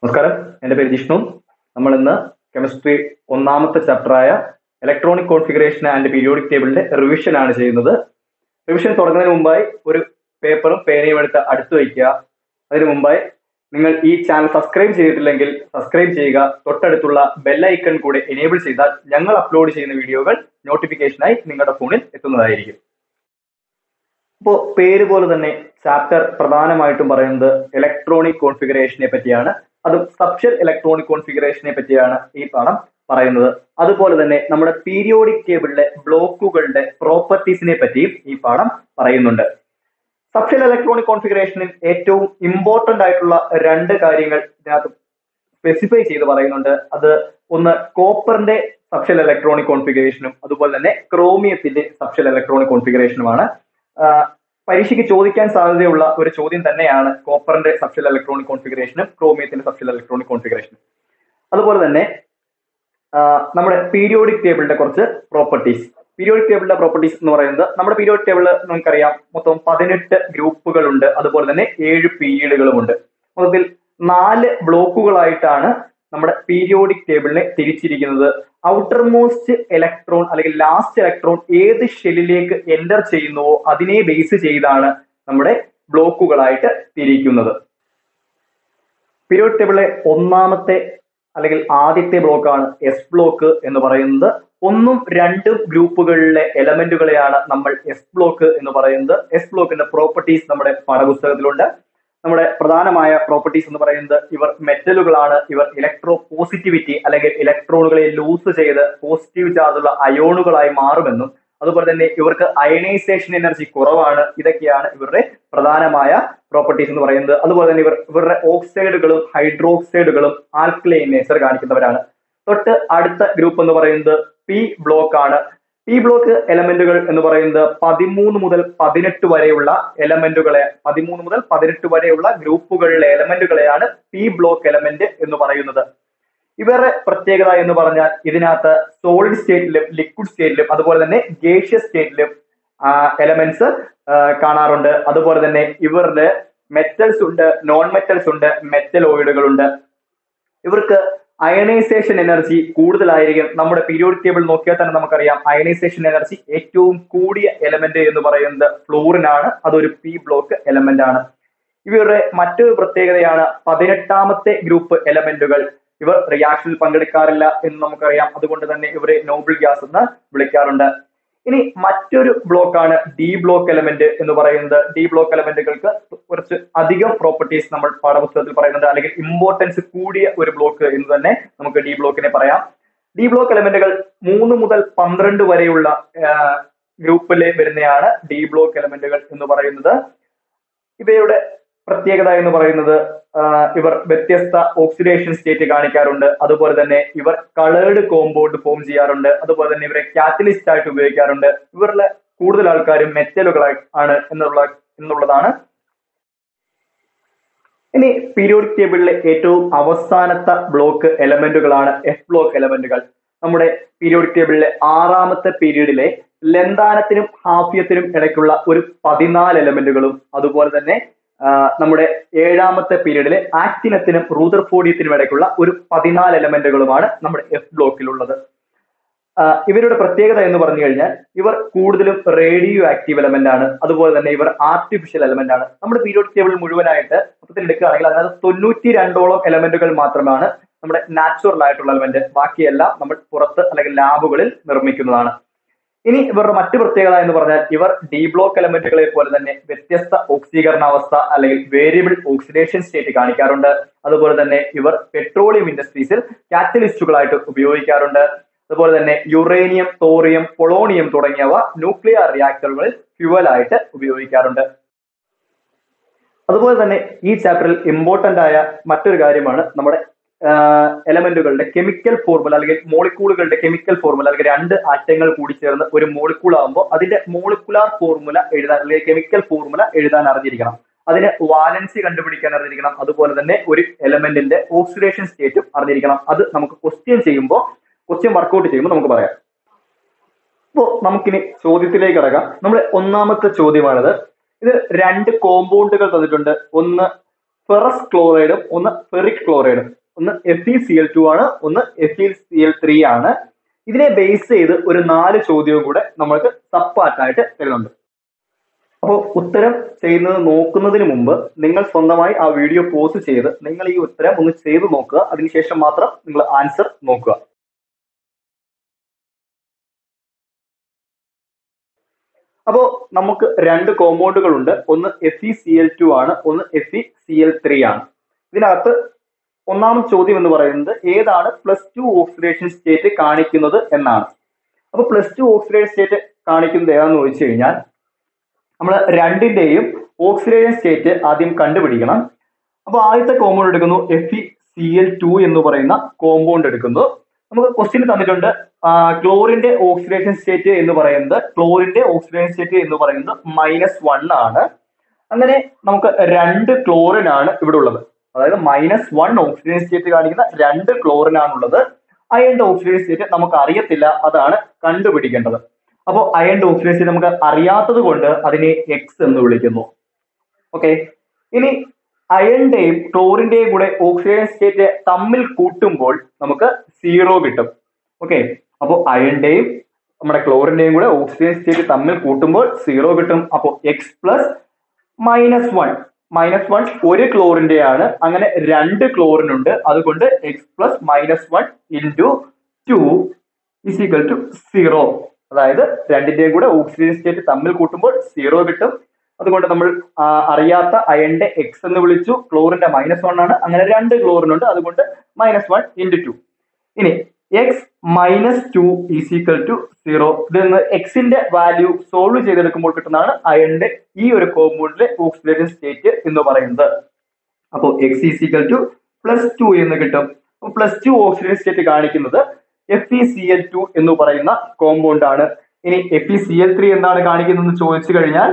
നമസ്കാരം എൻ്റെ പേര് ജിഷ്ണു നമ്മൾ ഇന്ന് കെമിസ്ട്രി ഒന്നാമത്തെ ചാപ്റ്ററായ ഇലക്ട്രോണിക് കോൺഫിഗറേഷൻ ആൻഡ് പീരിയോഡിക് ടേബിളിന്റെ റിവിഷൻ ആണ് ചെയ്യുന്നത് റിവിഷൻ തുടങ്ങുന്നതിന് മുമ്പായി ഒരു പേപ്പറും പേനയും എടുത്ത് അടുത്ത് വയ്ക്കുക അതിനു മുമ്പായി നിങ്ങൾ ഈ ചാനൽ സബ്സ്ക്രൈബ് ചെയ്തിട്ടില്ലെങ്കിൽ സബ്സ്ക്രൈബ് ചെയ്യുക തൊട്ടടുത്തുള്ള ബെല്ലൈക്കൺ കൂടെ എനേബിൾ ചെയ്താൽ ഞങ്ങൾ അപ്ലോഡ് ചെയ്യുന്ന വീഡിയോകൾ നോട്ടിഫിക്കേഷനായി നിങ്ങളുടെ ഫോണിൽ എത്തുന്നതായിരിക്കും ഇപ്പോൾ പേര് പോലെ തന്നെ ചാപ്റ്റർ പ്രധാനമായിട്ടും പറയുന്നത് ഇലക്ട്രോണിക് കോൺഫിഗറേഷനെ പറ്റിയാണ് അതും സബ്ഷൽ ഇലക്ട്രോണിക് കോൺഫിഗറേഷനെ പറ്റിയാണ് ഈ പാഠം പറയുന്നത് അതുപോലെ തന്നെ നമ്മുടെ പീരിയോഡിക് ടേബിളിലെ ബ്ലോക്കുകളുടെ പ്രോപ്പർട്ടീസിനെ പറ്റിയും ഈ പാഠം പറയുന്നുണ്ട് സബ്ഷൽ ഇലക്ട്രോണിക് കോൺഫിഗറേഷനിൽ ഏറ്റവും ഇമ്പോർട്ടന്റ് ആയിട്ടുള്ള രണ്ട് കാര്യങ്ങൾ ഇതിനകത്ത് സ്പെസിഫൈ ചെയ്ത് പറയുന്നുണ്ട് അത് ഒന്ന് കോപ്പറിന്റെ സബ്ഷൽ ഇലക്ട്രോണിക് കോൺഫിഗറേഷനും അതുപോലെ തന്നെ ക്രോമിയത്തിന്റെ സബ്ഷൽ ഇലക്ട്രോണിക് കോൺഫിഗറേഷനുമാണ് ആഹ് പരീക്ഷയ്ക്ക് ചോദിക്കാൻ സാധ്യതയുള്ള ഒരു ചോദ്യം തന്നെയാണ് കോപ്പറിന്റെ സബ്ഷൽ ഇലക്ട്രോണിക് കോൺഫിഗറേഷനും ക്രോമിയത്തിന്റെ സബ്ഷൽ ഇലക്ട്രോണിക് കോൺഫിഗറേഷനും അതുപോലെ തന്നെ ആഹ് നമ്മുടെ പീരിയോഡിക് ടേബിളിന്റെ കുറച്ച് പ്രോപ്പർട്ടീസ് പീരിയോഡിക് ടേബിളിന്റെ പ്രോപ്പർട്ടീസ് എന്ന് പറയുന്നത് നമ്മുടെ പീരിയോഡിക് ടേബിൾ നമുക്കറിയാം മൊത്തം പതിനെട്ട് ഗ്രൂപ്പുകളുണ്ട് അതുപോലെ തന്നെ ഏഴ് പീരീഡുകളുമുണ്ട് മൊത്തത്തിൽ നാല് ബ്ലോക്കുകളായിട്ടാണ് നമ്മുടെ പീരിയോഡിക് ടേബിളിനെ തിരിച്ചിരിക്കുന്നത് ഔട്ടർ മോസ്റ്റ് ഇലക്ട്രോൺ അല്ലെങ്കിൽ ലാസ്റ്റ് ഇലക്ട്രോൺ ഏത് ഷെല്ലിലേക്ക് എൻ്റർ ചെയ്യുന്നുവോ അതിനെ ബേസ് ചെയ്താണ് നമ്മുടെ ബ്ലോക്കുകളായിട്ട് തിരിക്കുന്നത് പീരിയോഡിക് ടേബിളിലെ ഒന്നാമത്തെ അല്ലെങ്കിൽ ആദ്യത്തെ ബ്ലോക്കാണ് എസ് ബ്ലോക്ക് എന്ന് പറയുന്നത് ഒന്നും രണ്ടും ഗ്രൂപ്പുകളിലെ എലമെന്റുകളെയാണ് നമ്മൾ എസ് ബ്ലോക്ക് എന്ന് പറയുന്നത് എസ് ബ്ലോക്കിന്റെ പ്രോപ്പർട്ടീസ് നമ്മുടെ പാഠപുസ്തകത്തിലുണ്ട് നമ്മുടെ പ്രധാനമായ പ്രോപ്പർട്ടീസ് എന്ന് പറയുന്നത് ഇവർ മെറ്റലുകളാണ് ഇവർ ഇലക്ട്രോ പോസിറ്റിവിറ്റി അല്ലെങ്കിൽ ഇലക്ട്രോണുകളെ ലൂസ് ചെയ്ത് പോസിറ്റീവ് ചാർജുള്ള അയോണുകളായി മാറുമെന്നും അതുപോലെ തന്നെ ഇവർക്ക് അയണൈസേഷൻ എനർജി കുറവാണ് ഇതൊക്കെയാണ് ഇവരുടെ പ്രധാനമായ പ്രോപ്പർട്ടീസ് എന്ന് പറയുന്നത് അതുപോലെ തന്നെ ഇവർ ഇവരുടെ ഓക്സൈഡുകളും ഹൈഡ്രോക്സൈഡുകളും ആൽക്കലൈൻ നേച്ചർ കാണിക്കുന്നവരാണ് തൊട്ട് അടുത്ത ഗ്രൂപ്പ് എന്ന് പറയുന്നത് പി ബ്ലോക്ക് ആണ് പി ബ്ലോക്ക് എലമെന്റുകൾ എന്ന് പറയുന്നത് പതിമൂന്ന് മുതൽ പതിനെട്ട് വരെയുള്ള എലമെന്റുകളെ പതിമൂന്ന് മുതൽ പതിനെട്ട് വരെയുള്ള ഗ്രൂപ്പുകളിലെ എലമെന്റുകളെയാണ് പി ബ്ലോക്ക് എലമെന്റ് എന്ന് പറയുന്നത് ഇവരുടെ പ്രത്യേകത എന്ന് പറഞ്ഞാൽ ഇതിനകത്ത് സോളിഡ് സ്റ്റേറ്റിലും ലിക്വിഡ് സ്റ്റേറ്റിലും അതുപോലെ തന്നെ ഗേഷ്യസ് സ്റ്റേറ്റിലും എലമെന്റ്സ് കാണാറുണ്ട് അതുപോലെ തന്നെ ഇവരുടെ മെറ്റൽസ് ഉണ്ട് നോൺ മെറ്റൽസ് ഉണ്ട് മെറ്റലോയിഡുകൾ ഉണ്ട് ഇവർക്ക് അയണൈസേഷൻ എനർജി കൂടുതലായിരിക്കും നമ്മുടെ പീരിയോഡിക് ടേബിൾ നോക്കിയാൽ തന്നെ നമുക്കറിയാം അയണൈസേഷൻ എനർജി ഏറ്റവും കൂടിയ എലമെന്റ് എന്ന് പറയുന്നത് ഫ്ലൂറിൻ ആണ് അതൊരു പി ബ്ലോക്ക് എലമെന്റ് ആണ് ഇവരുടെ മറ്റൊരു പ്രത്യേകതയാണ് പതിനെട്ടാമത്തെ ഗ്രൂപ്പ് എലമെന്റുകൾ ഇവർ റിയാക്ഷനിൽ പങ്കെടുക്കാറില്ല എന്ന് നമുക്കറിയാം അതുകൊണ്ട് തന്നെ ഇവരെ നോബിൾ ഗ്യാസ് എന്ന് വിളിക്കാറുണ്ട് ഇനി മറ്റൊരു ബ്ലോക്കാണ് ഡി ബ്ലോക്ക് എലമെന്റ് എന്ന് പറയുന്നത് ഡി ബ്ലോക്ക് എലമെന്റുകൾക്ക് കുറച്ച് അധികം പ്രോപ്പർട്ടീസ് നമ്മൾ പാഠപുസ്തകത്തിൽ പറയുന്നുണ്ട് അല്ലെങ്കിൽ ഇമ്പോർട്ടൻസ് കൂടിയ ഒരു ബ്ലോക്ക് എന്ന് തന്നെ നമുക്ക് ഡി ബ്ലോക്കിനെ പറയാം ഡി ബ്ലോക്ക് എലമെന്റുകൾ മൂന്ന് മുതൽ പന്ത്രണ്ട് വരെയുള്ള ഗ്രൂപ്പിൽ വരുന്നതാണ് ഡി ബ്ലോക്ക് എലമെന്റുകൾ എന്ന് പറയുന്നത് ഇവയുടെ പ്രത്യേകത എന്ന് പറയുന്നത് ഇവർ വ്യത്യസ്ത ഓക്സിഡേഷൻ സ്റ്റേറ്റ് കാണിക്കാറുണ്ട് അതുപോലെ തന്നെ ഇവർ കളേർഡ് കോമ്പൗണ്ട് ഫോം ചെയ്യാറുണ്ട് അതുപോലെ തന്നെ ഇവരെ കാറ്റലിസ്റ്റ് ആയിട്ട് ഉപയോഗിക്കാറുണ്ട് ഇവരിലെ കൂടുതൽ ആൾക്കാരും മെറ്റലുകൾ ആണ് എന്നുള്ള എന്നുള്ളതാണ് ഇനി പീരിയോഡിക് ടേബിളിലെ ഏറ്റവും അവസാനത്തെ ബ്ലോക്ക് എലമെന്റുകളാണ് എഫ് ബ്ലോക്ക് എലമെന്റുകൾ നമ്മുടെ പീരിയോഡിക് ടേബിളിലെ ആറാമത്തെ പീരീഡിലെ ലന്താനത്തിനും ഹാഫ്യത്തിനും ഇടയ്ക്കുള്ള ഒരു പതിനാല് എലമെന്റുകളും അതുപോലെ തന്നെ നമ്മുടെ ഏഴാമത്തെ പീരീഡിലെ ആക്ടിനത്തിനും റൂദർഫോഡിയത്തിനും ഇടയ്ക്കുള്ള ഒരു പതിനാല് എലമെന്റുകളുമാണ് നമ്മുടെ എഫ് ബ്ലോക്കിലുള്ളത് ഇവരുടെ പ്രത്യേകത എന്ന് പറഞ്ഞു കഴിഞ്ഞാൽ ഇവർ കൂടുതലും റേഡിയോ ആക്റ്റീവ് എലമെന്റ് ആണ് അതുപോലെ തന്നെ ഇവർ ആർട്ടിഫിഷ്യൽ എലമെന്റ് ആണ് നമ്മുടെ പീരിയോഡിക് ടേബിൾ മുഴുവനായിട്ട് മൊത്തത്തിൽ എടുക്കുകയാണെങ്കിൽ അതിനകത്ത് തൊണ്ണൂറ്റി രണ്ടോളം എലമെന്റുകൾ മാത്രമാണ് നമ്മുടെ നാച്ചുറൽ ആയിട്ടുള്ള എലമെന്റ് ബാക്കിയെല്ലാം നമ്മൾ പുറത്ത് അല്ലെങ്കിൽ ലാബുകളിൽ നിർമ്മിക്കുന്നതാണ് ഇനി ഇവരുടെ മറ്റു പ്രത്യേകത എന്ന് പറഞ്ഞാൽ ഇവർ ഡി ബ്ലോക്ക് എലമെന്റുകളെ പോലെ തന്നെ വ്യത്യസ്ത ഓക്സീകരണാവസ്ഥ അല്ലെങ്കിൽ വേരിയബിൾ ഓക്സിഡേഷൻ സ്റ്റേറ്റ് കാണിക്കാറുണ്ട് അതുപോലെ തന്നെ ഇവർ പെട്രോളിയം ഇൻഡസ്ട്രീസിൽ കാറ്റലിസ്റ്റുകളായിട്ട് ഉപയോഗിക്കാറുണ്ട് അതുപോലെ തന്നെ യുറേനിയം തോറിയം പൊളോണിയം തുടങ്ങിയവ ന്യൂക്ലിയർ റിയാക്ടറുകളിൽ ഫ്യുവലായിട്ട് ഉപയോഗിക്കാറുണ്ട് അതുപോലെ തന്നെ ഈ ചാപ്റ്ററിൽ ഇമ്പോർട്ടന്റ് ആയ മറ്റൊരു കാര്യമാണ് നമ്മുടെ എലമെന്റുകളുടെ കെമിക്കൽ ഫോർമുല അല്ലെങ്കിൽ മോളിക്കൂളുകളുടെ കെമിക്കൽ ഫോർമുല അല്ലെങ്കിൽ രണ്ട് ആറ്റങ്ങൾ കൂടി ചേർന്ന് ഒരു മോളിക്കൂൾ ആകുമ്പോൾ അതിന്റെ മോളിക്കുലാർ ഫോർമുല എഴുതാൻ അല്ലെങ്കിൽ കെമിക്കൽ ഫോർമുല എഴുതാൻ അറിഞ്ഞിരിക്കണം അതിന് വാലൻസി കണ്ടുപിടിക്കാൻ അറിഞ്ഞിരിക്കണം അതുപോലെ തന്നെ ഒരു എലമെന്റിന്റെ ഓക്സിഡേഷൻ സ്റ്റേറ്റും അറിഞ്ഞിരിക്കണം അത് നമുക്ക് ക്വസ്റ്റ്യൻ ചെയ്യുമ്പോൾ ക്വസ്റ്റ്യൻ വർക്കൗട്ട് ചെയ്യുമ്പോൾ നമുക്ക് പറയാം അപ്പോൾ നമുക്കിനി ചോദ്യത്തിലേക്ക് കിടക്കാം നമ്മുടെ ഒന്നാമത്തെ ചോദ്യമാണിത് ഇത് രണ്ട് കോമ്പൗണ്ടുകൾ തന്നിട്ടുണ്ട് ഒന്ന് ഫെറസ് ക്ലോറൈഡും ഒന്ന് ഫെറിക് ക്ലോറൈഡും ഒന്ന് F E C L two ആണ് ഒന്ന് F E C L three ആണ് ഇതിനെ ബേസ് ചെയ്ത് ഒരു നാല് ചോദ്യവും കൂടെ നമ്മൾക്ക് സബ് പാർട്ടായിട്ട് തരുന്നുണ്ട് അപ്പോൾ ഉത്തരം ചെയ്യുന്നത് നോക്കുന്നതിന് മുമ്പ് നിങ്ങൾ സ്വന്തമായി ആ വീഡിയോ പോസ്റ്റ് ചെയ്ത് നിങ്ങൾ ഈ ഉത്തരം ഒന്ന് ചെയ്ത് നോക്കുക അതിനുശേഷം മാത്രം നിങ്ങൾ ആൻസർ നോക്കുക അപ്പോൾ നമുക്ക് രണ്ട് കോമ്പൗണ്ടുകൾ ഉണ്ട് ഒന്ന് F E C L two ആണ് ഒന്ന് F E C L three ആണ് ഇതിനകത്ത് ഒന്നാമത്തെ ചോദ്യം എന്ന് പറയുന്നത് ഏതാണ് പ്ലസ് ടു ഓക്സിഡേഷൻ സ്റ്റേറ്റ് കാണിക്കുന്നത് എന്നാണ് അപ്പൊ പ്ലസ് ടു ഓക്സിഡേഷൻ സ്റ്റേറ്റ് കാണിക്കുന്നത് ഏതാണെന്ന് ചോദിച്ചു കഴിഞ്ഞാൽ നമ്മൾ രണ്ടിന്റെയും ഓക്സിഡേഷൻ സ്റ്റേറ്റ് ആദ്യം കണ്ടുപിടിക്കണം അപ്പോൾ ആദ്യത്തെ കോമ്പൗണ്ട് എടുക്കുന്നു F E C L two എന്ന് പറയുന്ന കോമ്പൗണ്ട് എടുക്കുന്നു നമുക്ക് ക്വസ്റ്റ്യൻ തന്നിട്ടുണ്ട് ക്ലോറിന്റെ ഓക്സിഡേഷൻ സ്റ്റേറ്റ് എന്ന് പറയുന്നത് ക്ലോറിന്റെ ഓക്സിഡേഷൻ സ്റ്റേറ്റ് എന്ന് പറയുന്നത് മൈനസ് വൺ ആണ് അങ്ങനെ നമുക്ക് രണ്ട് ക്ലോറിൻ ആണ് ഇവിടെ ഉള്ളത് അതായത് മൈനസ് വൺ ഓക്സിഡേഷൻ സ്റ്റേറ്റ് കാണിക്കുന്ന രണ്ട് ക്ലോറിൻ ആണുള്ളത് അയണിന്റെ ഓക്സിഡേഷൻ സ്റ്റേറ്റ് നമുക്ക് അറിയത്തില്ല അതാണ് കണ്ടുപിടിക്കേണ്ടത് അപ്പോൾ അയണിന്റെ ഓക്സിഡേഷൻ സ്റ്റേറ്റ് നമുക്ക് അറിയാത്തത് കൊണ്ട് അതിനെ എക്സ് എന്ന് വിളിക്കുന്നു ഓക്കെ ഇനി അയണിന്റെയും ക്ലോറിന്റെയും കൂടെ ഓക്സിഡേഷൻ സ്റ്റേറ്റ് തമ്മിൽ കൂട്ടുമ്പോൾ നമുക്ക് സീറോ കിട്ടും ഓക്കെ അപ്പോൾ അയണിന്റെയും നമ്മുടെ ക്ലോറിന്റെയും കൂടെ ഓക്സിജൻ സ്റ്റേറ്റ് തമ്മിൽ കൂട്ടുമ്പോൾ സീറോ കിട്ടും അപ്പോൾ X plus minus one minus one ഒരു ക്ലോറിന്റെ ആണ് അങ്ങനെ രണ്ട് ക്ലോറിൻ ഉണ്ട് അതുകൊണ്ട് X plus minus one into two is equal to zero അതായത് രണ്ടിന്റെയും കൂടെ ഓക്സിജൻ സ്റ്റേറ്റ് തമ്മിൽ കൂട്ടുമ്പോൾ സീറോ കിട്ടും അതുകൊണ്ട് നമ്മൾ ആ, അറിയാത്ത അയണിന്റെ എക്സ് എന്ന് വിളിച്ചു ക്ലോറിന്റെ മൈനസ് വൺ ആണ് അങ്ങനെ രണ്ട് ക്ലോറിൻ ഉണ്ട് അതുകൊണ്ട് മൈനസ് വൺ ഇൻറ്റു ടു ഇനി X minus two is equal to zero ഇത് എക്സിന്റെ വാല്യൂ സോൾവ് ചെയ്തെടുക്കുമ്പോൾ കിട്ടുന്നതാണ് അയണിന്റെ ഈ ഒരു കോമ്പൗണ്ടിലെ ഓക്സിഡേഷൻ സ്റ്റേറ്റ് എന്ന് പറയുന്നത് അപ്പോൾ X is equal to plus two എന്ന് കിട്ടും അപ്പോൾ പ്ലസ് ടു ഓക്സിഡേഷൻ സ്റ്റേറ്റ് കാണിക്കുന്നത് F E C L two എന്ന് പറയുന്ന കോമ്പൗണ്ട് ആണ് ഇനി F E C L three എന്താണ് കാണിക്കുന്നതെന്ന് ചോദിച്ചു കഴിഞ്ഞാൽ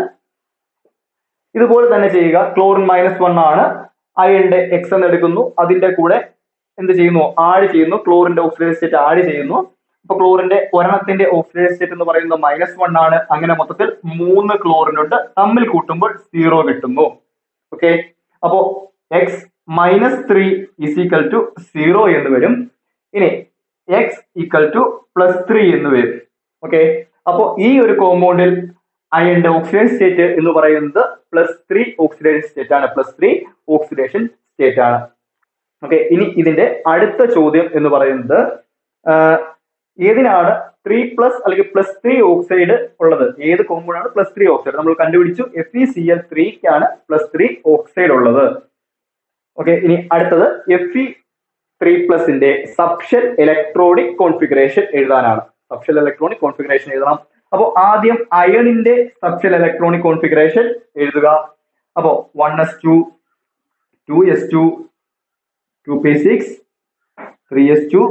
ഇതുപോലെ തന്നെ ചെയ്യുക ക്ലോറിൻ മൈനസ് വൺ ആണ് അയണിന്റെ എക്സ് എന്ന് എടുക്കുന്നു അതിന്റെ കൂടെ എന്ത് ചെയ്യുന്നു ആഡ് ചെയ്യുന്നു ക്ലോറിന്റെ ഓക്സിഡേഷൻ സ്റ്റേറ്റ് ആഡ് ചെയ്യുന്നു അപ്പൊ ക്ലോറിന്റെ ഒരെണ്ണത്തിന്റെ ഓക്സിഡേഷൻ സ്റ്റേറ്റ് എന്ന് പറയുന്നത് മൈനസ് വൺ ആണ് അങ്ങനെ മൊത്തത്തിൽ മൂന്ന് ക്ലോറിൻ ഉണ്ട് തമ്മിൽ കൂട്ടുമ്പോൾ സീറോ കിട്ടുന്നു ഓക്കെ അപ്പോ X minus three is equal to zero എന്ന് വരും ഇനി X equal to plus three എന്ന് വരും ഓക്കെ അപ്പോ ഈ ഒരു കോമ്പൗണ്ടിൽ അയണിന്റെ ഓക്സിഡേഷൻ സ്റ്റേറ്റ് എന്ന് പറയുന്നത് പ്ലസ് ത്രീ ഓക്സിഡേഷൻ സ്റ്റേറ്റ് ആണ് പ്ലസ് ത്രീ ഓക്സിഡേഷൻ സ്റ്റേറ്റ് ആണ് ഓക്കെ ഇനി ഇതിന്റെ അടുത്ത ചോദ്യം എന്ന് പറയുന്നത് ആ, ഏതിനാണ് ത്രീ പ്ലസ് അല്ലെങ്കിൽ പ്ലസ് ത്രീ ഓക്സൈഡ് ഉള്ളത് ഏത് കോമ്പൗണ്ട് ആണ് പ്ലസ് ത്രീ ഓക്സൈഡ് നമ്മൾ കണ്ടുപിടിച്ചു എഫ് ഇ സി എൽ ത്രീക്കാണ് പ്ലസ് ത്രീ ഓക്സൈഡ് ഉള്ളത് ഓക്കെ ഇനി അടുത്തത് എഫ് ഇ ത്രീ പ്ലസിന്റെ സബ്ഷൽ ഇലക്ട്രോണിക് കോൺഫിഗറേഷൻ എഴുതാനാണ് സബ്ഷൽ ഇലക്ട്രോണിക് കോൺഫിഗറേഷൻ എഴുതണം അപ്പോൾ ആദ്യം അയണിന്റെ സബ്ഷൽ ഇലക്ട്രോണിക് കോൺഫിഗറേഷൻ എഴുതുക അപ്പോൾ one S two two S two two P six three S two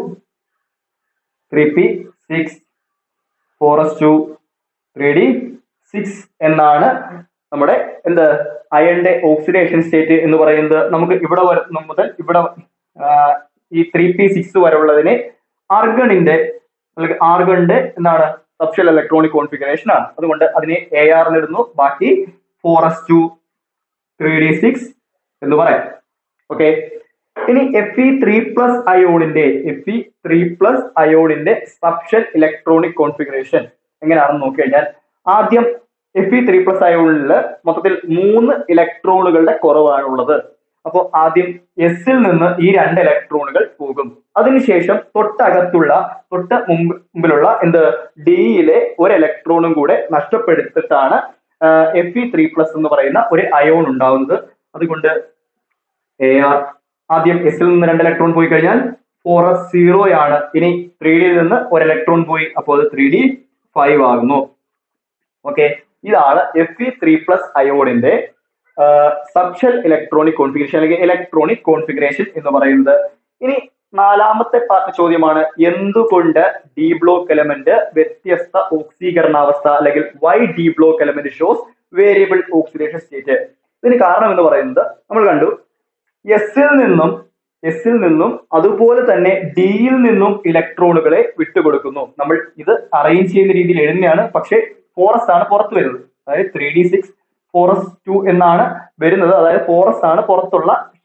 three P six four S two three D six എന്നാണ് നമ്മുടെ എന്ത് അയണിന്റെ ഓക്സിഡേഷൻ സ്റ്റേറ്റ് എന്ന് പറയുന്നത് നമുക്ക് ഇവിടെ വര- മുതൽ ഇവിടെ ആ, ഈ ത്രീ പി സിക്സ് വരെ ഉള്ളതിനെ ആർഗണിന്റെ അല്ലെങ്കിൽ ആർഗണിന്റെ എന്താണ് സബ്ഷൽ ഇലക്ട്രോണിക് കോൺഫിഗറേഷൻ ആണ് അതുകൊണ്ട് അതിനെ എ ആർ ഇടുന്നു ബാക്കി four S two three D six എന്ന് പറയാം ഓക്കെ ഇനി എഫ് ഇ ത്രീ പ്ലസ് അയോണിന്റെ എഫ് ഇ ത്രീ പ്ലസ് അയോണിന്റെ സബ്ഷൽ ഇലക്ട്രോണിക് കോൺഫിഗറേഷൻ എങ്ങനെയാണെന്ന് നോക്കി കഴിഞ്ഞാൽ ആദ്യം എഫ് ഇ ത്രീ പ്ലസ് അയോണിൽ മൊത്തത്തിൽ മൂന്ന് ഇലക്ട്രോണുകളുടെ കുറവാണുള്ളത് അപ്പോൾ ആദ്യം എസിൽ നിന്ന് ഈ രണ്ട് ഇലക്ട്രോണുകൾ പോകും അതിനുശേഷം തൊട്ടകത്തുള്ള തൊട്ട് മുമ്പ് മുമ്പിലുള്ള എന്ത് ഡിയിലെ ഒരു ഇലക്ട്രോണും കൂടെ നഷ്ടപ്പെടുത്തിട്ടാണ് എഫ് ഇ ത്രീ പ്ലസ് എന്ന് പറയുന്ന ഒരു അയോൺ ഉണ്ടാവുന്നത് അതുകൊണ്ട് എ ആർ ആദ്യം എസിൽ നിന്ന് രണ്ട് ഇലക്ട്രോൺ പോയി കഴിഞ്ഞാൽ ഫോർ എസ് സീറോ ആണ് ഇനി ത്രീ ഡിയിൽ നിന്ന് ഒരു ഇലക്ട്രോൺ പോയി അപ്പോൾ അത് ത്രീ ഡി ഫൈവ് ആകുന്നു ഓക്കെ ഇതാണ് എഫ് ഇ ത്രീ പ്ലസ് അയോണിന്റെ സബ്ഷൽ ഇലക്ട്രോണിക് കോൺഫിഗറേഷൻ അല്ലെങ്കിൽ ഇലക്ട്രോണിക് കോൺഫിഗറേഷൻ എന്ന് പറയുന്നത് ഇനി നാലാമത്തെ പാർട്ട് ചോദ്യമാണ് എന്തുകൊണ്ട് ഡി ബ്ലോക്ക് എലമെന്റ് വ്യത്യസ്ത ഓക്സീകരണാവസ്ഥ അല്ലെങ്കിൽ why D block element shows variable oxidation state ഇതിന് കാരണം എന്ന് പറയുന്നത് നമ്മൾ കണ്ടു എസിൽ നിന്നും എസിൽ നിന്നും അതുപോലെ തന്നെ ഡിയിൽ നിന്നും ഇലക്ട്രോണുകളെ വിട്ടുകൊടുക്കുന്നു നമ്മൾ ഇത് അറേഞ്ച് ചെയ്യുന്ന രീതിയിൽ എഴുതുന്നതാണ് പക്ഷേ ഫോറസ് ആണ് പുറത്ത് വരുന്നത് അതായത് three D six four S two എന്നാണ് വരുന്നത് അതായത് ഫോറസ് ആണ് പുറത്തുള്ള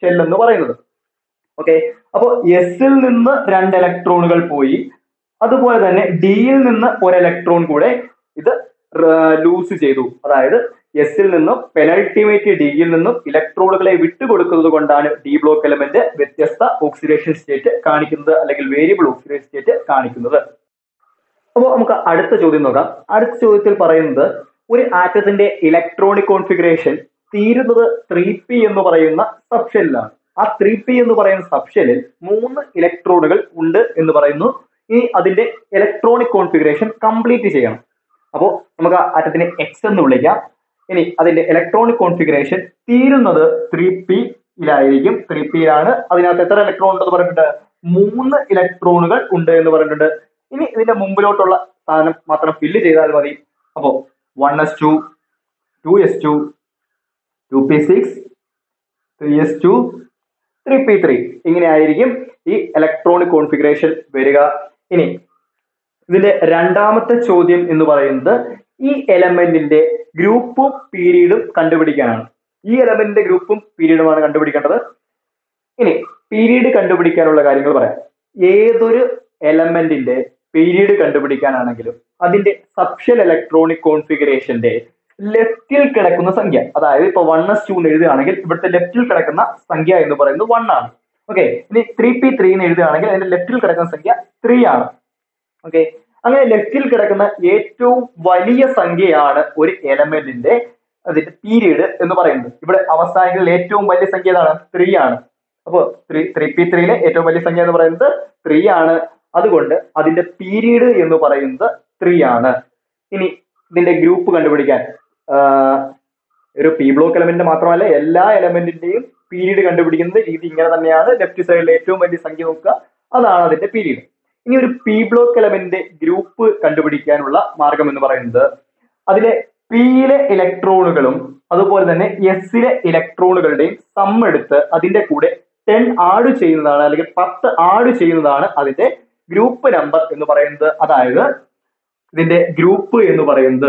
ഷെൽ എന്ന് പറയുന്നത് ഓക്കെ അപ്പോൾ എസിൽ നിന്ന് രണ്ട് ഇലക്ട്രോണുകൾ പോയി അതുപോലെ തന്നെ ഡിയിൽ നിന്ന് ഒരു ഇലക്ട്രോൺ കൂടെ ഇത് ലൂസ് ചെയ്തു അതായത് എസിൽ നിന്നും പെനൾട്ടിമേറ്റ് ഡിയിൽ നിന്നും ഇലക്ട്രോണുകളെ വിട്ടുകൊടുക്കുന്നത് കൊണ്ടാണ് ഡി ബ്ലോക്ക് എലമെന്റ് വ്യത്യസ്ത ഓക്സിഡേഷൻ സ്റ്റേറ്റ് കാണിക്കുന്നത് അല്ലെങ്കിൽ വേരിയബിൾ ഓക്സിഡേഷൻ സ്റ്റേറ്റ് കാണിക്കുന്നത് അപ്പോൾ നമുക്ക് അടുത്ത ചോദ്യം നോക്കാം അടുത്ത ചോദ്യത്തിൽ പറയുന്നത് ഒരു ആറ്റത്തിന്റെ ഇലക്ട്രോണിക് കോൺഫിഗറേഷൻ തീരുന്നത് ത്രീ പി എന്ന് പറയുന്ന സബ്ഷെല്ലിലാണ് ആ ത്രീ പി എന്ന് പറയുന്ന സബ്ഷെല്ലിൽ മൂന്ന് ഇലക്ട്രോണുകൾ ഉണ്ട് എന്ന് പറയുന്നു ഇനി അതിന്റെ ഇലക്ട്രോണിക് കോൺഫിഗറേഷൻ കംപ്ലീറ്റ് ചെയ്യണം അപ്പോൾ നമുക്ക് ആ ആറ്റത്തിനെ എക്സ് എന്ന് വിളിക്കാം ഇനി അതിന്റെ ഇലക്ട്രോണിക് കോൺഫിഗറേഷൻ തീരുന്നത് ത്രീ പി യിലായിരിക്കും ത്രീ പിയിലാണ് അതിനകത്ത് എത്ര ഇലക്ട്രോൺ ഉണ്ടെന്ന് പറഞ്ഞിട്ടുണ്ട് മൂന്ന് ഇലക്ട്രോണുകൾ ഉണ്ട് എന്ന് പറഞ്ഞിട്ടുണ്ട് ഇനി ഇതിന്റെ മുമ്പിലോട്ടുള്ള സാധനം മാത്രം ഫില്ല് ചെയ്താൽ മതി അപ്പോ one S two two S two two P six three S two three P three ഇങ്ങനെ ആയിരിക്കും ഈ ഇലക്ട്രോണിക് കോൺഫിഗറേഷൻ വരിക ഇനി ഇതിന്റെ രണ്ടാമത്തെ ചോദ്യം എന്ന് പറയുന്നത് ഈ എലമെന്റിന്റെ ഗ്രൂപ്പും പീരീഡും കണ്ടുപിടിക്കാനാണ് ഈ എലമെന്റിന്റെ ഗ്രൂപ്പും പീരീഡുമാണ് കണ്ടുപിടിക്കേണ്ടത് ഇനി പീരീഡ് കണ്ടുപിടിക്കാനുള്ള കാര്യങ്ങൾ പറയാം ഏതൊരു എലമെന്റിന്റെ പീരീഡ് കണ്ടുപിടിക്കാനാണെങ്കിലും അതിന്റെ സബ്ഷൽ ഇലക്ട്രോണിക് കോൺഫിഗറേഷന്റെ ലെഫ്റ്റിൽ കിടക്കുന്ന സംഖ്യ അതായത് ഇപ്പൊ വൺ എസ് ടു എന്ന് എഴുതുകയാണെങ്കിൽ ഇവിടുത്തെ ലെഫ്റ്റിൽ കിടക്കുന്ന സംഖ്യ എന്ന് പറയുന്നത് വൺ ആണ് ഓക്കെ ഇനി ത്രീ പി ത്രീ എന്ന് എഴുതുകയാണെങ്കിൽ അതിന്റെ ലെഫ്റ്റിൽ കിടക്കുന്ന സംഖ്യ ത്രീ ആണ് ഓക്കെ അങ്ങനെ ലെഫ്റ്റിൽ കിടക്കുന്ന ഏറ്റവും വലിയ സംഖ്യയാണ് ഒരു എലമെന്റിന്റെ അതിന്റെ പീരീഡ് എന്ന് പറയുന്നത് ഇവിടെ അവസാനിക്കുന്ന ഏറ്റവും വലിയ സംഖ്യ ഏതാണ് ത്രീ ആണ് അപ്പോൾ ത്രീ ത്രീ പി ത്രീയിലെ ഏറ്റവും വലിയ സംഖ്യ എന്ന് പറയുന്നത് ത്രീ ആണ് അതുകൊണ്ട് അതിന്റെ പീരീഡ് എന്ന് പറയുന്നത് ത്രീ ആണ് ഇനി ഇതിന്റെ ഗ്രൂപ്പ് കണ്ടുപിടിക്കാൻ ആഹ് ഒരു പി ബ്ലോക്ക് എലമെന്റ് മാത്രമല്ല എല്ലാ എലമെന്റിന്റെയും പീരീഡ് കണ്ടുപിടിക്കുന്നത് രീതി ഇങ്ങനെ തന്നെയാണ് ലെഫ്റ്റ് സൈഡിലെ ഏറ്റവും വലിയ സംഖ്യ നോക്കുക അതാണ് അതിന്റെ പീരീഡ് ഇനി ഒരു പി ബ്ലോക്ക് എലമെന്റിന്റെ ഗ്രൂപ്പ് കണ്ടുപിടിക്കാനുള്ള മാർഗം എന്ന് പറയുന്നത് അതിലെ പിയിലെ ഇലക്ട്രോണുകളും അതുപോലെ തന്നെ എസിലെ ഇലക്ട്രോണുകളുടെയും സം എടുത്ത് അതിന്റെ കൂടെ ടെൻ ആഡ് ചെയ്യുന്നതാണ് അല്ലെങ്കിൽ പത്ത് ആഡ് ചെയ്യുന്നതാണ് അതിന്റെ ഗ്രൂപ്പ് നമ്പർ എന്ന് പറയുന്നത് അതായത് ഇതിന്റെ ഗ്രൂപ്പ് എന്ന് പറയുന്നത്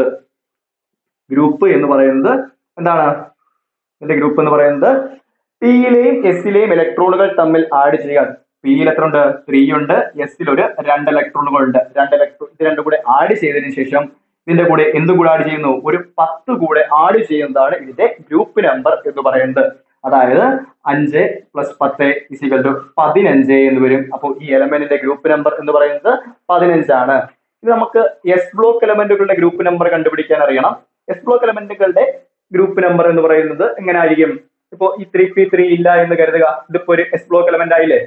ഗ്രൂപ്പ് എന്ന് പറയുന്നത് എന്താണ് ഇതിന്റെ ഗ്രൂപ്പ് എന്ന് പറയുന്നത് പിയിലെയും എസിലെയും ഇലക്ട്രോണുകൾ തമ്മിൽ ആഡ് ചെയ്യാൻ പിയിൽ എത്ര ഉണ്ട് ത്രീ ഉണ്ട് എസിൽ ഒരു രണ്ട് ഇലക്ട്രോണുകൾ ഉണ്ട് രണ്ട് ഇലക്ട്രോൺ ഇത് രണ്ടും കൂടെ ആഡ് ചെയ്തതിനു ശേഷം ഇതിന്റെ കൂടെ എന്തും കൂടെ ആഡ് ചെയ്യുന്നു ഒരു പത്ത് കൂടെ ആഡ് ചെയ്യുന്നതാണ് ഇതിന്റെ ഗ്രൂപ്പ് നമ്പർ എന്ന് പറയുന്നത് അതായത് അഞ്ച് പ്ലസ് പത്ത് ഇസിക്കൽ ടു പതിനഞ്ച് എന്ന് വരും അപ്പോൾ ഈ എലമെന്റിന്റെ ഗ്രൂപ്പ് നമ്പർ എന്ന് പറയുന്നത് പതിനഞ്ചാണ് ഇത് നമുക്ക് എസ് ബ്ലോക്ക് എലമെന്റുകളുടെ ഗ്രൂപ്പ് നമ്പർ കണ്ടുപിടിക്കാൻ അറിയണം എസ് ബ്ലോക്ക് എലമെന്റുകളുടെ ഗ്രൂപ്പ് നമ്പർ എന്ന് പറയുന്നത് എങ്ങനെ ആയിരിക്കും ഇപ്പോ ഈ ത്രീ പി ത്രീ ഇല്ല എന്ന് കരുതുക ഇതിപ്പോ ഒരു എസ് ബ്ലോക്ക് എലമെന്റ് ആയില്ലേ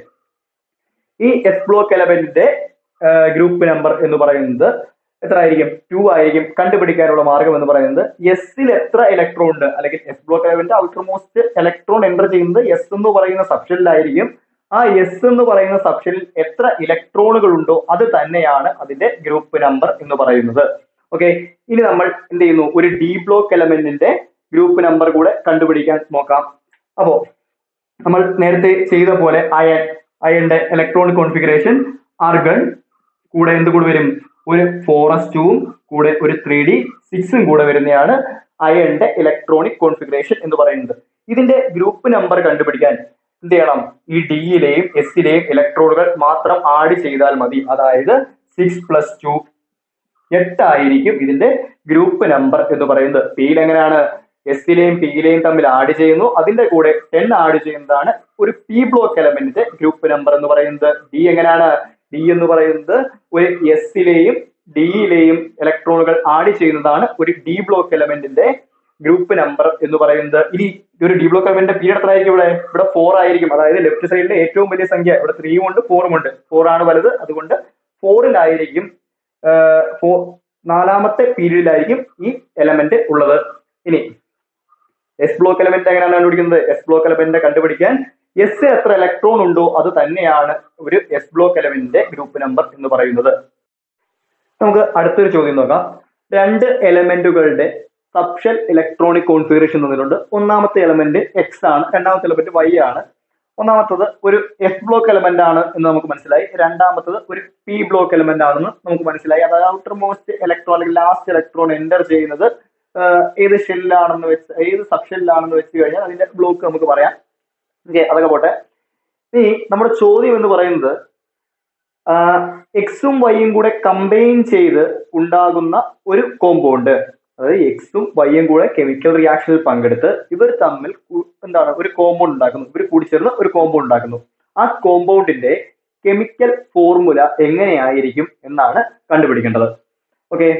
ഈ എസ് ബ്ലോക്ക് എലമെന്റിന്റെ ഗ്രൂപ്പ് നമ്പർ എന്ന് പറയുന്നത് എത്ര ആയിരിക്കും ടു ആയിരിക്കും കണ്ടുപിടിക്കാനുള്ള മാർഗം എന്ന് പറയുന്നത് എസിൽ എത്ര ഇലക്ട്രോൺ ഉണ്ട് അല്ലെങ്കിൽ S block element outermost electron enter ചെയ്യുന്നത് എസ് എന്ന് പറയുന്ന സബ്ഷനിലായിരിക്കും ആ എസ് എന്ന് പറയുന്ന സബ്ഷനിൽ എത്ര ഇലക്ട്രോണുകൾ ഉണ്ടോ അത് തന്നെയാണ് അതിന്റെ ഗ്രൂപ്പ് നമ്പർ എന്ന് പറയുന്നത് ഓക്കെ ഇനി നമ്മൾ എന്ത് ചെയ്യുന്നു ഒരു ഡി ബ്ലോക്ക് എലമെന്റിന്റെ ഗ്രൂപ്പ് നമ്പർ കൂടെ കണ്ടുപിടിക്കാൻ നോക്കാം അപ്പോ നമ്മൾ നേരത്തെ ചെയ്ത പോലെ അയൺ അയണിന്റെ ഇലക്ട്രോണിക് കോൺഫിഗറേഷൻ ആർഗൺ കൂടെ എന്ത് കൂടെ വരും ഒരു ഫോറസ്റ്റും കൂടെ ഒരു ത്രീ ഡി സിക്സും കൂടെ വരുന്നതാണ് അയണിന്റെ ഇലക്ട്രോണിക് കോൺഫിഗറേഷൻ എന്ന് പറയുന്നത് ഇതിന്റെ ഗ്രൂപ്പ് നമ്പർ കണ്ടുപിടിക്കാൻ എന്ത് ചെയ്യണം ഈ ഡിയിലെയും എസിലെയും ഇലക്ട്രോണുകൾ മാത്രം ആഡ് ചെയ്താൽ മതി അതായത് സിക്സ് പ്ലസ് ടു എട്ടായിരിക്കും ഇതിന്റെ ഗ്രൂപ്പ് നമ്പർ എന്ന് പറയുന്നത് പിയിൽ എങ്ങനെയാണ് എസിലെയും പിയിലെയും തമ്മിൽ ആഡ് ചെയ്യുന്നു അതിന്റെ കൂടെ ടെൻ ആഡ് ചെയ്യുന്നതാണ് ഒരു പി ബ്ലോക്ക് എലമെന്റിന്റെ ഗ്രൂപ്പ് നമ്പർ എന്ന് പറയുന്നത് ഡി എങ്ങനെയാണ് ഡി എന്ന് പറയുന്നത് ഒരു എസിലെയും ഡിയിലെയും ഇലക്ട്രോണുകൾ ആഡ് ചെയ്യുന്നതാണ് ഒരു ഡി ബ്ലോക്ക് എലമെന്റിന്റെ ഗ്രൂപ്പ് നമ്പർ എന്ന് പറയുന്നത് ഇനി ഒരു ഡി ബ്ലോക്ക് എലമെന്റിന്റെ പീരീഡ് എത്ര ആയിരിക്കും ഇവിടെ ഇവിടെ ഫോർ ആയിരിക്കും അതായത് ലെഫ്റ്റ് സൈഡിലെ ഏറ്റവും വലിയ സംഖ്യ ഇവിടെ ത്രീയും ഉണ്ട് ഫോറും ഉണ്ട് ഫോർ ആണ് വലുത് അതുകൊണ്ട് ഫോറിലായിരിക്കും ഫോർ നാലാമത്തെ പീരീഡിലായിരിക്കും ഈ എലമെന്റ് ഉള്ളത് ഇനി എസ് ബ്ലോക്ക് എലമെന്റ് എങ്ങനെയാണ് കണ്ടുപിടിക്കുന്നത് എസ് ബ്ലോക്ക് എലമെന്റ് കണ്ടുപിടിക്കാൻ എസ് എത്ര ഇലക്ട്രോൺ ഉണ്ടോ അത് തന്നെയാണ് ഒരു എസ് ബ്ലോക്ക് എലമെന്റിന്റെ ഗ്രൂപ്പ് നമ്പർ എന്ന് പറയുന്നത് നമുക്ക് അടുത്തൊരു ചോദ്യം നോക്കാം രണ്ട് എലമെന്റുകളുടെ സബ്ഷൽ ഇലക്ട്രോണിക് കോൺഫിഗറേഷൻ തന്നിട്ടുണ്ട് ഒന്നാമത്തെ എലമെന്റ് എക്സ് ആണ് രണ്ടാമത്തെ എലമെന്റ് വൈ ആണ് ഒന്നാമത്തത് ഒരു എസ് ബ്ലോക്ക് എലമെന്റ് ആണ് എന്ന് നമുക്ക് മനസ്സിലായി രണ്ടാമത്തത് ഒരു പി ബ്ലോക്ക് എലമെന്റ് ആണെന്ന് നമുക്ക് മനസ്സിലായി അതായത് ഔട്ടർ മോസ്റ്റ് ഇലക്ട്രോൺ അല്ലെങ്കിൽ ലാസ്റ്റ് ഇലക്ട്രോൺ എൻ്റർ ചെയ്യുന്നത് ഏത് ഷെല്ലാണെന്ന് വെച്ച് ഏത് സബ് ഷെല്ലാണെന്ന് വെച്ച് കഴിഞ്ഞാൽ അതിന്റെ ബ്ലോക്ക് നമുക്ക് പറയാം ഓക്കെ അതൊക്കെ പോട്ടെ ഇനി നമ്മുടെ ചോദ്യം എന്ന് പറയുന്നത് എക്സും വൈയും കൂടെ കമ്പൈൻ ചെയ്ത് ഉണ്ടാകുന്ന ഒരു കോമ്പൗണ്ട് അതായത് എക്സും വൈയും കൂടെ കെമിക്കൽ റിയാക്ഷനിൽ പങ്കെടുത്ത് ഇവർ തമ്മിൽ കു- എന്താണ് ഒരു കോമ്പൗണ്ട് ഉണ്ടാക്കുന്നു ഇവർ കൂടിച്ചേർന്ന് ഒരു കോമ്പൗണ്ട് ഉണ്ടാക്കുന്നു ആ കോമ്പൗണ്ടിന്റെ കെമിക്കൽ ഫോർമുല എങ്ങനെയായിരിക്കും എന്നാണ് കണ്ടുപിടിക്കേണ്ടത് ഓക്കെ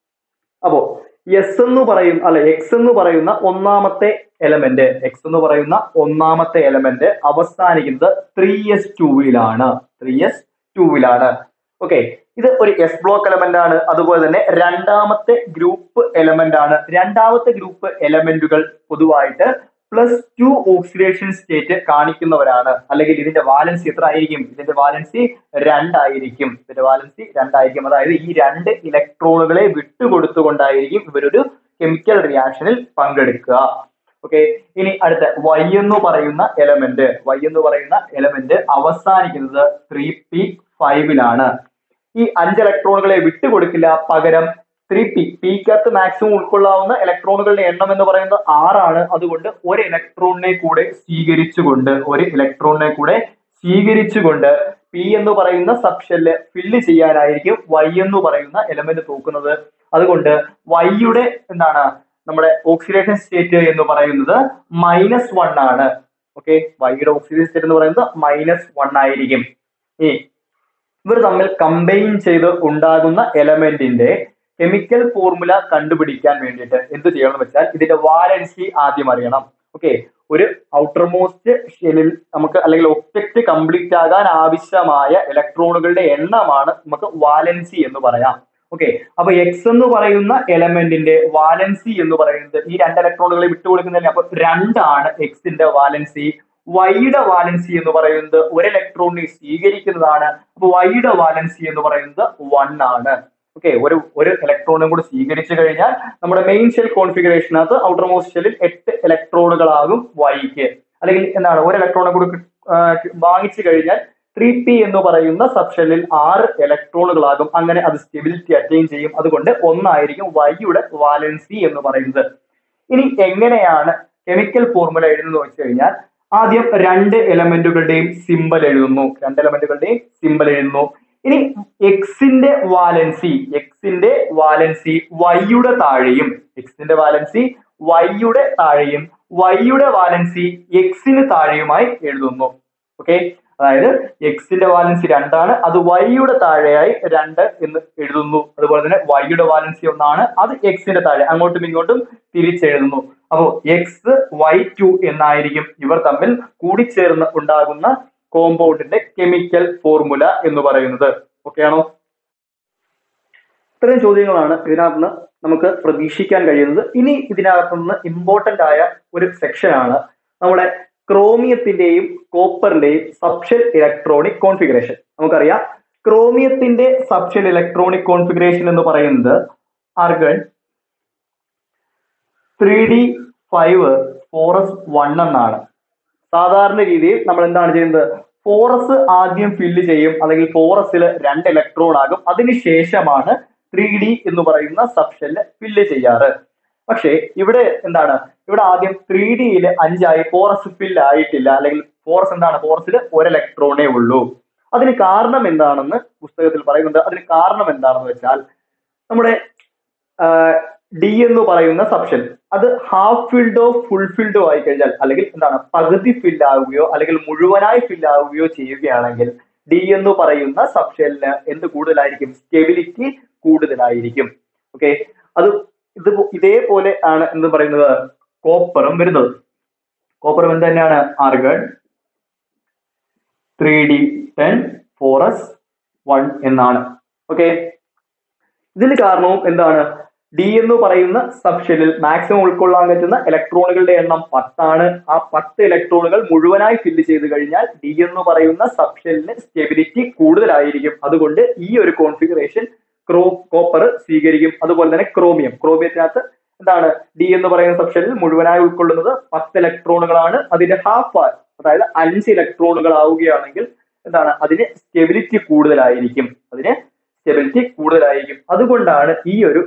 അപ്പോ എസ് എന്ന് പറയും അല്ല എക്സ് എന്ന് പറയുന്ന ഒന്നാമത്തെ എലമെന്റ് എക്സ് എന്ന് പറയുന്ന ഒന്നാമത്തെ എലമെന്റ് അവസാനിക്കുന്നത് ത്രീ എസ് ടൂവിലാണ് ത്രീ എസ് ടൂവിലാണ് ഓക്കെ ഇത് ഒരു എസ് ബ്ലോക്ക് എലമെന്റ് ആണ് അതുപോലെ തന്നെ രണ്ടാമത്തെ ഗ്രൂപ്പ് എലമെന്റ് ആണ് രണ്ടാമത്തെ ഗ്രൂപ്പ് എലമെന്റുകൾ പൊതുവായിട്ട് പ്ലസ് ടു ഓക്സിഡേഷൻ സ്റ്റേറ്റ് കാണിക്കുന്നവരാണ് അല്ലെങ്കിൽ ഇതിന്റെ വാലൻസി എത്ര ആയിരിക്കും ഇതിന്റെ വാലൻസി രണ്ടായിരിക്കും ഇതിന്റെ വാലൻസി രണ്ടായിരിക്കും അതായത് ഈ രണ്ട് ഇലക്ട്രോണുകളെ വിട്ടുകൊടുത്തുകൊണ്ടായിരിക്കും ഇവരൊരു കെമിക്കൽ റിയാക്ഷനിൽ പങ്കെടുക്കുക ഓക്കെ ഇനി അടുത്ത വൈ എന്ന് പറയുന്ന എലമെന്റ് വൈ എന്ന് പറയുന്ന എലമെന്റ് അവസാനിക്കുന്നത് ത്രീ പി ഫൈവിലാണ് ഈ അഞ്ച് ഇലക്ട്രോണുകളെ വിട്ടുകൊടുക്കില്ല പകരം ത്രീ പി പിക്കകത്ത് മാക്സിമം ഉൾക്കൊള്ളാവുന്ന ഇലക്ട്രോണുകളുടെ എണ്ണം എന്ന് പറയുന്നത് ആറാണ് അതുകൊണ്ട് ഒരു ഇലക്ട്രോണിനെ കൂടെ സ്വീകരിച്ചുകൊണ്ട് ഒരു ഇലക്ട്രോണിനെ കൂടെ സ്വീകരിച്ചുകൊണ്ട് പി എന്ന് പറയുന്ന സബ്ഷെല്ല് ഫില്ല് ചെയ്യാനായിരിക്കും വൈ എന്ന് പറയുന്ന എലമെന്റ് തൂക്കുന്നത് അതുകൊണ്ട് വൈയുടെ എന്താണ് നമ്മുടെ ഓക്സിഡേഷൻ സ്റ്റേറ്റ് എന്ന് പറയുന്നത് മൈനസ് വൺ ആണ് ഓക്കെ വൈയുടെ ഓക്സിഡേഷൻ സ്റ്റേറ്റ് എന്ന് പറയുന്നത് മൈനസ് വൺ ആയിരിക്കും ഈ ഇവർ തമ്മിൽ കമ്പൈൻ ചെയ്ത് ഉണ്ടാകുന്ന എലമെന്റിന്റെ കെമിക്കൽ ഫോർമുല കണ്ടുപിടിക്കാൻ വേണ്ടിയിട്ട് എന്ത് ചെയ്യണം എന്ന് വെച്ചാൽ ഇതിന്റെ വാലൻസി ആദ്യം അറിയണം ഓക്കെ ഒരു ഔട്ടർ മോസ്റ്റ് ഷെല്ലിൽ നമുക്ക് അല്ലെങ്കിൽ ഒബ്ജക്റ്റ് കംപ്ലീറ്റ് ആകാൻ ആവശ്യമായ ഇലക്ട്രോണുകളുടെ എണ്ണമാണ് നമുക്ക് വാലൻസി എന്ന് പറയാം ഓക്കെ അപ്പൊ എക്സ് എന്ന് പറയുന്ന എലമെന്റിന്റെ വാലൻസി എന്ന് പറയുന്നത് ഈ രണ്ട് ഇലക്ട്രോണുകളെ വിട്ടുകൊടുക്കുന്നില്ല അപ്പൊ രണ്ടാണ് എക്സിന്റെ വാലൻസി വൈയുടെ വാലൻസി എന്ന് പറയുന്നത് ഒരു ഇലക്ട്രോണിനെ സ്വീകരിക്കുന്നതാണ് അപ്പൊ വൈയുടെ വാലൻസി എന്ന് പറയുന്നത് വൺ ആണ് ഓക്കെ ഒരു ഒരു ഇലക്ട്രോണും കൂടി സ്വീകരിച്ചു കഴിഞ്ഞാൽ നമ്മുടെ മെയിൻ ഷെൽ കോൺഫിഗറേഷനകത്ത് ഔട്ടർ മോസ്റ്റ് ഷെല്ലിൽ എട്ട് ഇലക്ട്രോണുകളാകും വൈക്ക് അല്ലെങ്കിൽ എന്താണ് ഒരു ഇലക്ട്രോണെ കൂടി കി- ആ, വാങ്ങിച്ചു കഴിഞ്ഞാൽ ത്രീ പി എന്ന് പറയുന്ന സബ്ഷെല്ലിൽ ആറ് ഇലക്ട്രോണുകളാകും അങ്ങനെ അത് സ്റ്റെബിലിറ്റി അറ്റൈൻ ചെയ്യും അതുകൊണ്ട് ഒന്നായിരിക്കും വൈയുടെ വാലൻസി എന്ന് പറയുന്നത് ഇനി എങ്ങനെയാണ് കെമിക്കൽ ഫോർമുല എഴുതുന്നത് വെച്ച് കഴിഞ്ഞാൽ ആദ്യം രണ്ട് എലമെന്റുകളുടെയും സിമ്പൽ എഴുതുന്നു രണ്ട് എലമെന്റുകളുടെയും സിമ്പൽ എഴുതുന്നു ഇനി എക്സിന്റെ വാലൻസി എക്സിന്റെ വാലൻസി വൈയുടെ താഴെയും എക്സിന്റെ വാലൻസി വൈയുടെ താഴെയും വൈയുടെ വാലൻസി എക്സിന് താഴെയുമായി എഴുതുന്നു ഓക്കെ അതായത് എക്സിന്റെ വാലൻസി രണ്ടാണ് അത് വൈയുടെ താഴെയായി രണ്ട് എന്ന് എഴുതുന്നു അതുപോലെ തന്നെ വൈയുടെ വാലൻസി ഒന്നാണ് അത് എക്സിന്റെ താഴെ അങ്ങോട്ടും ഇങ്ങോട്ടും തിരിച്ചെഴുതുന്നു അപ്പോൾ എക്സ് വൈ ടു എന്നായിരിക്കും ഇവർ തമ്മിൽ കൂടിച്ചേർന്ന് ഉണ്ടാകുന്ന കോമ്പൗണ്ടിന്റെ കെമിക്കൽ ഫോർമുല എന്ന് പറയുന്നത് ഓക്കെ ആണോ ഇത്രയും ചോദ്യങ്ങളാണ് ഇതിനകത്ത് നിന്ന് നമുക്ക് പ്രതീക്ഷിക്കാൻ കഴിയുന്നത് ഇനി ഇതിനകത്ത് നിന്ന് ഇമ്പോർട്ടന്റ് ആയ ഒരു സെക്ഷനാണ് നമ്മുടെ ക്രോമിയത്തിന്റെയും കോപ്പറിന്റെയും സബ്ഷെൽ ഇലക്ട്രോണിക് കോൺഫിഗറേഷൻ നമുക്കറിയാം ക്രോമിയത്തിന്റെ സബ്ഷെൽ ഇലക്ട്രോണിക് കോൺഫിഗറേഷൻ എന്ന് പറയുന്നത് argon three D five four S one എന്നാണ് സാധാരണ രീതിയിൽ നമ്മൾ എന്താണ് ചെയ്യുന്നത് ഫോറസ് ആദ്യം ഫില്ല് ചെയ്യും അല്ലെങ്കിൽ ഫോറസിൽ രണ്ട് ഇലക്ട്രോൺ ആകും അതിനുശേഷമാണ് ത്രീ ഡി എന്ന് പറയുന്ന സബ്ഷെല്ല് ഫില്ല് ചെയ്യാറ് പക്ഷേ ഇവിടെ എന്താണ് ഇവിടെ ആദ്യം ത്രീ ഡിയിൽ അഞ്ചായി ഫോറസ് ഫില്ല് ആയിട്ടില്ല അല്ലെങ്കിൽ ഫോറസ് എന്താണ് ഫോറസിൽ ഒരു ഇലക്ട്രോണേ ഉള്ളൂ അതിന് കാരണം എന്താണെന്ന് പുസ്തകത്തിൽ പറയുന്നുണ്ട് അതിന് കാരണം എന്താണെന്ന് വെച്ചാൽ നമ്മുടെ ഡി എന്ന് പറയുന്ന സബ്ഷൻ അത് ഹാഫ് ഫിൽഡോ ഫുൾ ഫിൽഡോ ആയി കഴിഞ്ഞാൽ അല്ലെങ്കിൽ എന്താണ് പകുതി ഫിൽ ആവുകയോ അല്ലെങ്കിൽ മുഴുവനായി ഫിൽ ആവുകയോ ചെയ്യുകയാണെങ്കിൽ ഡി എന്ന് പറയുന്ന സബ്ഷെല്ലിന് എന്ത് കൂടുതലായിരിക്കും സ്റ്റെബിലിറ്റി കൂടുതലായിരിക്കും ഓക്കെ അത് ഇത് ഇതേപോലെ ആണ് എന്ന് പറയുന്നത് കോപ്പറും വരുന്നത് കോപ്പറും എന്ത് തന്നെയാണ് argon three D ten four S one എന്നാണ് ഓക്കെ ഇതിന് കാരണവും എന്താണ് ഡി എന്ന് പറയുന്ന സബ്ഷെല്ലിൽ മാക്സിമം ഉൾക്കൊള്ളാൻ പറ്റുന്ന ഇലക്ട്രോണുകളുടെ എണ്ണം പത്താണ് ആ പത്ത് ഇലക്ട്രോണുകൾ മുഴുവനായി ഫില്ല് ചെയ്ത് കഴിഞ്ഞാൽ ഡി എന്ന് പറയുന്ന സബ്ഷെല്ലിന് സ്റ്റെബിലിറ്റി കൂടുതലായിരിക്കും അതുകൊണ്ട് ഈ ഒരു കോൺഫിഗറേഷൻ ക്രോ കോപ്പർ സ്വീകരിക്കും അതുപോലെ തന്നെ ക്രോമിയം ക്രോമിയത്തിനകത്ത് എന്താണ് ഡി എന്ന് പറയുന്ന സബ്ഷെല്ലിൽ മുഴുവനായി ഉൾക്കൊള്ളുന്നത് പത്ത് ഇലക്ട്രോണുകളാണ് അതിന്റെ ഹാഫ് അതായത് അഞ്ച് ഇലക്ട്രോണുകൾ ആവുകയാണെങ്കിൽ എന്താണ് അതിന് സ്റ്റെബിലിറ്റി കൂടുതലായിരിക്കും അതിന് സ്റ്റെബിലിറ്റി കൂടുതലായിരിക്കും അതുകൊണ്ടാണ് ഈ ഒരു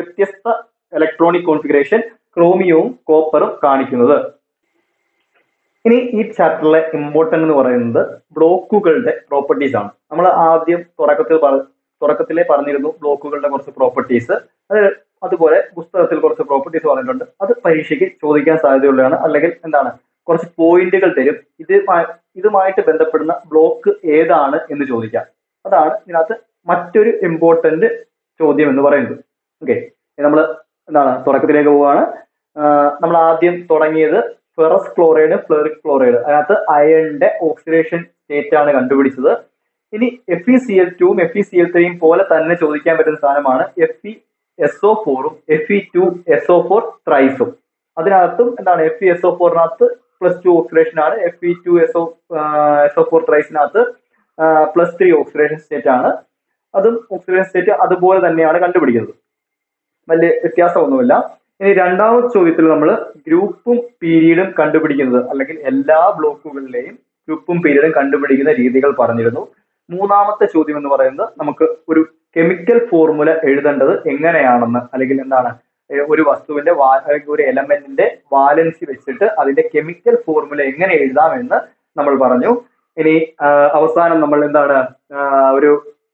വ്യത്യസ്ത ഇലക്ട്രോണിക് കോൺഫിഗറേഷൻ ക്രോമിയവും കോപ്പറും കാണിക്കുന്നത് ഇനി ഈ ചാപ്റ്ററിലെ ഇമ്പോർട്ടന്റ് എന്ന് പറയുന്നത് ബ്ലോക്കുകളുടെ പ്രോപ്പർട്ടീസ് ആണ് നമ്മൾ ആദ്യം തുടക്കത്തിൽ പറ തുടക്കത്തിലേ പറഞ്ഞിരുന്നു ബ്ലോക്കുകളുടെ കുറച്ച് പ്രോപ്പർട്ടീസ് അത് അതുപോലെ പുസ്തകത്തിൽ കുറച്ച് പ്രോപ്പർട്ടീസ് പറഞ്ഞിട്ടുണ്ട് അത് പരീക്ഷയ്ക്ക് ചോദിക്കാൻ സാധ്യതയുള്ളതാണ് അല്ലെങ്കിൽ എന്താണ് കുറച്ച് പോയിന്റുകൾ തരും ഇത് ഇതുമായിട്ട് ബന്ധപ്പെടുന്ന ബ്ലോക്ക് ഏതാണ് എന്ന് ചോദിക്കാം അതാണ് ഇതിനകത്ത് മറ്റൊരു ഇമ്പോർട്ടന്റ് ചോദ്യം എന്ന് പറയുന്നത് ഓക്കെ നമ്മൾ എന്താണ് തുടക്കത്തിലേക്ക് പോവുകയാണ് നമ്മൾ ആദ്യം തുടങ്ങിയത് ഫെറസ് ക്ലോറൈഡ് ഫ്ലറിക് ക്ലോറൈഡ് അതിനകത്ത് അയണിന്റെ ഓക്സിഡേഷൻ സ്റ്റേറ്റ് ആണ് കണ്ടുപിടിച്ചത് ഇനി എഫ് ഇ സി എൽ ടുവും എഫ് ഇ സി എൽ ത്രീയും പോലെ തന്നെ ചോദിക്കാൻ പറ്റുന്ന സാധനമാണ് എഫ് ഇ എസ് ഒ ഫോറും F E two S O four ത്രൈസും അതിനകത്തും എന്താണ് എഫ് ഇ എസ് ഒ ഫോറിനകത്ത് പ്ലസ് ടു ഓക്സിഡേഷൻ ആണ് F E two S O S O four ത്രൈസിനകത്ത് പ്ലസ് ത്രീ ഓക്സിഡേഷൻ സ്റ്റേറ്റ് ആണ് അതും ഓക്സിഡേഷൻ സ്റ്റേറ്റ് അതുപോലെ തന്നെയാണ് കണ്ടുപിടിക്കുന്നത് വലിയ വ്യത്യാസമൊന്നുമില്ല ഇനി രണ്ടാമത്തെ ചോദ്യത്തിൽ നമ്മൾ ഗ്രൂപ്പും പീരീഡും കണ്ടുപിടിക്കുന്നത് അല്ലെങ്കിൽ എല്ലാ ബ്ലോക്കുകളിലെയും ഗ്രൂപ്പും പീരീഡും കണ്ടുപിടിക്കുന്ന രീതികൾ പറഞ്ഞിരുന്നു മൂന്നാമത്തെ ചോദ്യം എന്ന് പറയുന്നത് നമുക്ക് ഒരു കെമിക്കൽ ഫോർമുല എഴുതേണ്ടത് എങ്ങനെയാണെന്ന് അല്ലെങ്കിൽ എന്താണ് ഒരു വസ്തുവിന്റെ അല്ലെങ്കിൽ ഒരു എലമെന്റിന്റെ വാലൻസി വെച്ചിട്ട് അതിന്റെ കെമിക്കൽ ഫോർമുല എങ്ങനെ എഴുതാമെന്ന് നമ്മൾ പറഞ്ഞു ഇനി അവസാനം നമ്മൾ എന്താണ് ഒരു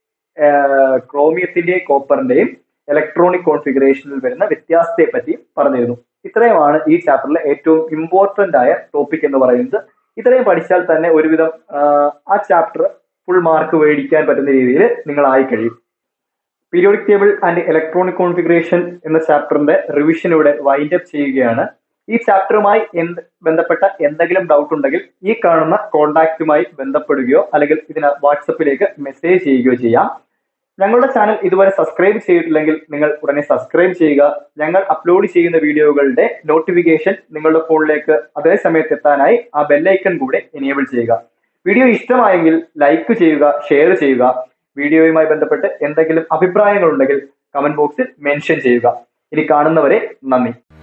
ക്രോമിയത്തിന്റെയും കോപ്പറിന്റെയും ഇലക്ട്രോണിക് കോൺഫിഗറേഷനിൽ വരുന്ന വ്യത്യാസത്തെ പറ്റി പറഞ്ഞിരുന്നു ഇത്രയുമാണ് ഈ ചാപ്റ്ററിലെ ഏറ്റവും ഇമ്പോർട്ടന്റ് ആയ ടോപ്പിക് എന്ന് പറയുന്നത് ഇത്രയും പഠിച്ചാൽ തന്നെ ഒരുവിധം ആ ചാപ്റ്റർ ഫുൾ മാർക്ക് മേടിക്കാൻ പറ്റുന്ന രീതിയിൽ നിങ്ങൾ ആയി കഴിയും periodic table and electronic configuration എന്ന ചാപ്റ്ററിന്റെ റിവിഷൻ ഇവിടെ വൈൻഡ് അപ്പ് ചെയ്യുകയാണ് ഈ ചാപ്റ്ററുമായി എന്ത് ബന്ധപ്പെട്ട എന്തെങ്കിലും ഡൗട്ട് ഉണ്ടെങ്കിൽ ഈ കാണുന്ന കോൺടാക്റ്റുമായി ബന്ധപ്പെടുകയോ അല്ലെങ്കിൽ ഇതിന് വാട്സപ്പിലേക്ക് മെസ്സേജ് ചെയ്യുകയോ ചെയ്യാം ഞങ്ങളുടെ ചാനൽ ഇതുവരെ സബ്സ്ക്രൈബ് ചെയ്തിട്ടില്ലെങ്കിൽ നിങ്ങൾ ഉടനെ സബ്സ്ക്രൈബ് ചെയ്യുക ഞങ്ങൾ അപ്ലോഡ് ചെയ്യുന്ന വീഡിയോകളുടെ നോട്ടിഫിക്കേഷൻ നിങ്ങളുടെ ഫോണിലേക്ക് അതേ സമയത്ത് എത്താനായി ആ ബെല്ലൈക്കൺ കൂടെ എനേബിൾ ചെയ്യുക വീഡിയോ ഇഷ്ടമായെങ്കിൽ ലൈക്ക് ചെയ്യുക ഷെയർ ചെയ്യുക വീഡിയോയുമായി ബന്ധപ്പെട്ട് എന്തെങ്കിലും അഭിപ്രായങ്ങൾ ഉണ്ടെങ്കിൽ കമന്റ് ബോക്സിൽ മെൻഷൻ ചെയ്യുക ഇനി കാണുന്നവരെ നന്ദി